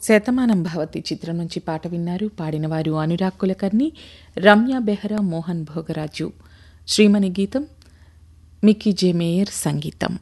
శతమానం భవతి చిత్రం నుంచి పాట విన్నారు పాడినవారు అనురాగ్ కులకర్ణి రమ్య బెహ్రా మోహన్ భోగరాజు శ్రీమణి గీతం మిక్కీ జే మేయర్ సంగీతం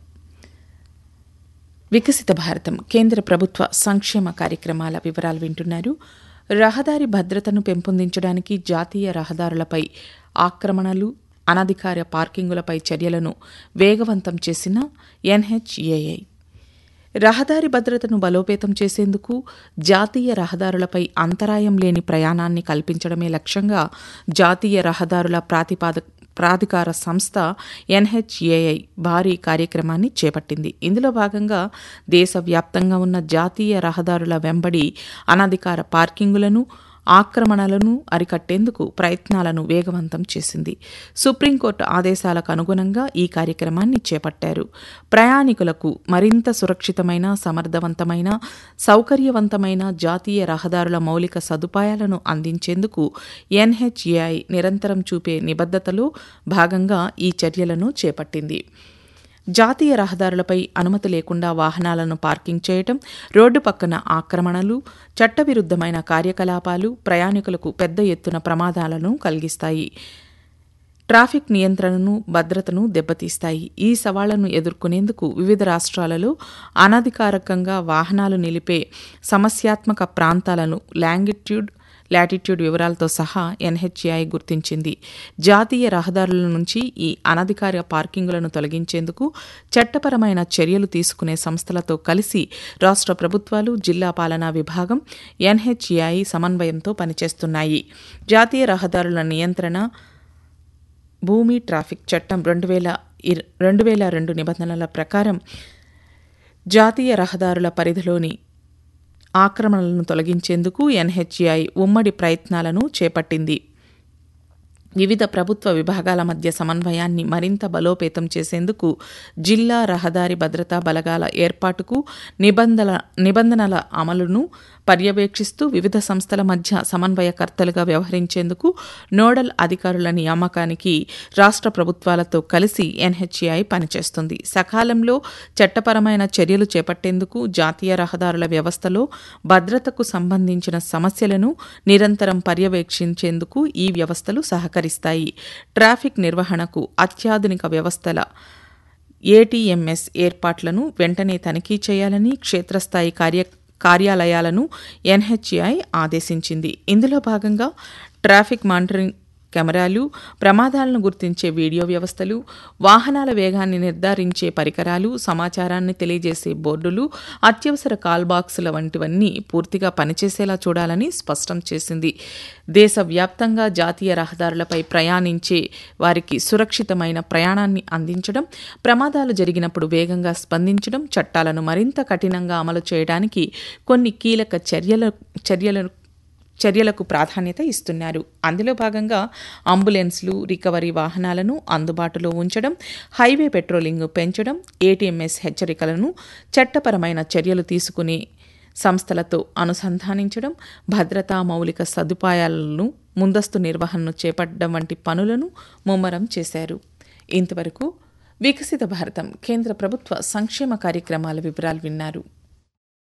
వికసిత భారతం కేంద్ర ప్రభుత్వ సంక్షేమ కార్యక్రమాల వివరాలు వింటున్నారు రహదారి భద్రతను పెంపొందించడానికి జాతీయ రహదారులపై ఆక్రమణలు అనధికార పార్కింగులపై చర్యలను వేగవంతం చేసిన ఎన్హెచ్ఏఐ రహదారి భద్రతను బలోపేతం చేసేందుకు జాతీయ రహదారులపై అంతరాయం లేని ప్రయాణాన్ని కల్పించడమే లక్ష్యంగా జాతీయ రహదారుల ప్రాతిపాద ప్రాధికార సంస్థ ఎన్హెచ్ఏఐ భారీ కార్యక్రమాన్ని చేపట్టింది ఇందులో భాగంగా దేశవ్యాప్తంగా ఉన్న జాతీయ రహదారుల వెంబడి అనధికార పార్కింగులను ఆక్రమణలను అరికట్టేందుకు ప్రయత్నాలను వేగవంతం చేసింది సుప్రీంకోర్టు ఆదేశాలకు అనుగుణంగా ఈ కార్యక్రమాన్ని చేపట్టారు ప్రయాణికులకు మరింత సురక్షితమైన సమర్థవంతమైన సౌకర్యవంతమైన జాతీయ రహదారుల మౌలిక సదుపాయాలను అందించేందుకు ఎన్హెచ్ఏఐ నిరంతరం చూపే నిబద్ధతలో భాగంగా ఈ చర్యలను చేపట్టింది జాతీయ రహదారులపై అనుమతి లేకుండా వాహనాలను పార్కింగ్ చేయటం రోడ్డు పక్కన ఆక్రమణలు చట్టవిరుద్ధమైన కార్యకలాపాలు ప్రయాణికులకు పెద్ద ఎత్తున ప్రమాదాలను కలిగిస్తాయి ట్రాఫిక్ నియంత్రణను భద్రతను దెబ్బతీస్తాయి ఈ సవాళ్లను ఎదుర్కొనేందుకు వివిధ రాష్ట్రాలలో అనధికారికంగా వాహనాలు నిలిపే సమస్యాత్మక ప్రాంతాలను లాంగిట్యూడ్ లాటిట్యూడ్ వివరాలతో సహా ఎన్హెచ్ఐ గుర్తించింది జాతీయ రహదారుల నుంచి ఈ అనధికార పార్కింగులను తొలగించేందుకు చట్టపరమైన చర్యలు తీసుకునే సంస్థలతో కలిసి రాష్ట్ర ప్రభుత్వాలు జిల్లా పాలనా విభాగం ఎన్హెచ్ఐ సమన్వయంతో పనిచేస్తున్నాయి జాతీయ రహదారుల నియంత్రణ భూమి ట్రాఫిక్ చట్టం రెండు వేల రెండు వేల రెండు నిబంధనల ప్రకారం జాతీయ రహదారుల పరిధిలోని ఆక్రమణలను తొలగించేందుకు ఎన్హెచ్ఐ ఉమ్మడి ప్రయత్నాలను చేపట్టింది వివిధ ప్రభుత్వ విభాగాల మధ్య సమన్వయాన్ని మరింత బలోపేతం చేసేందుకు జిల్లా రహదారి భద్రతా బలగాల ఏర్పాటుకు నిబంధన నిబంధనల అమలును పర్యవేక్షిస్తూ వివిధ సంస్థల మధ్య సమన్వయకర్తలుగా వ్యవహరించేందుకు నోడల్ అధికారుల నియామకానికి రాష్ట్ర ప్రభుత్వాలతో కలిసి ఎన్హెచ్ఐ పనిచేస్తుంది సకాలంలో చట్టపరమైన చర్యలు చేపట్టేందుకు జాతీయ రహదారుల వ్యవస్థలో భద్రతకు సంబంధించిన సమస్యలను నిరంతరం పర్యవేక్షించేందుకు ఈ వ్యవస్థలు సహకరిస్తాయి ట్రాఫిక్ నిర్వహణకు అత్యాధునిక వ్యవస్థల ఏటీఎంఎస్ ఏర్పాట్లను వెంటనే తనిఖీ చేయాలని క్షేత్రస్థాయి కార్య కార్యాలయాలను ఎన్హెచ్ఐ ఆదేశించింది ఇందులో భాగంగా ట్రాఫిక్ మానిటరింగ్ కెమెరాలు ప్రమాదాలను గుర్తించే వీడియో వ్యవస్థలు వాహనాల వేగాన్ని నిర్ధారించే పరికరాలు సమాచారాన్ని తెలియజేసే బోర్డులు అత్యవసర కాల్ బాక్సుల వంటివన్నీ పూర్తిగా పనిచేసేలా చూడాలని స్పష్టం చేసింది దేశవ్యాప్తంగా జాతీయ రహదారులపై ప్రయాణించే వారికి సురక్షితమైన ప్రయాణాన్ని అందించడం ప్రమాదాలు జరిగినప్పుడు వేగంగా స్పందించడం చట్టాలను మరింత కఠినంగా అమలు చేయడానికి కొన్ని కీలక చర్యల చర్యలను చర్యలకు ప్రాధాన్యత ఇస్తున్నారు అందులో భాగంగా అంబులెన్స్లు రికవరీ వాహనాలను అందుబాటులో ఉంచడం హైవే పెట్రోలింగ్ పెంచడం ఏటీఎంఎస్ హెచ్చరికలను చట్టపరమైన చర్యలు తీసుకునే సంస్థలతో అనుసంధానించడం భద్రతా మౌలిక సదుపాయాలను ముందస్తు నిర్వహణను చేపట్టడం వంటి పనులను ముమ్మరం చేశారు ఇంతవరకు వికసిత భారతం కేంద్ర ప్రభుత్వ సంక్షేమ కార్యక్రమాల వివరాలు విన్నారు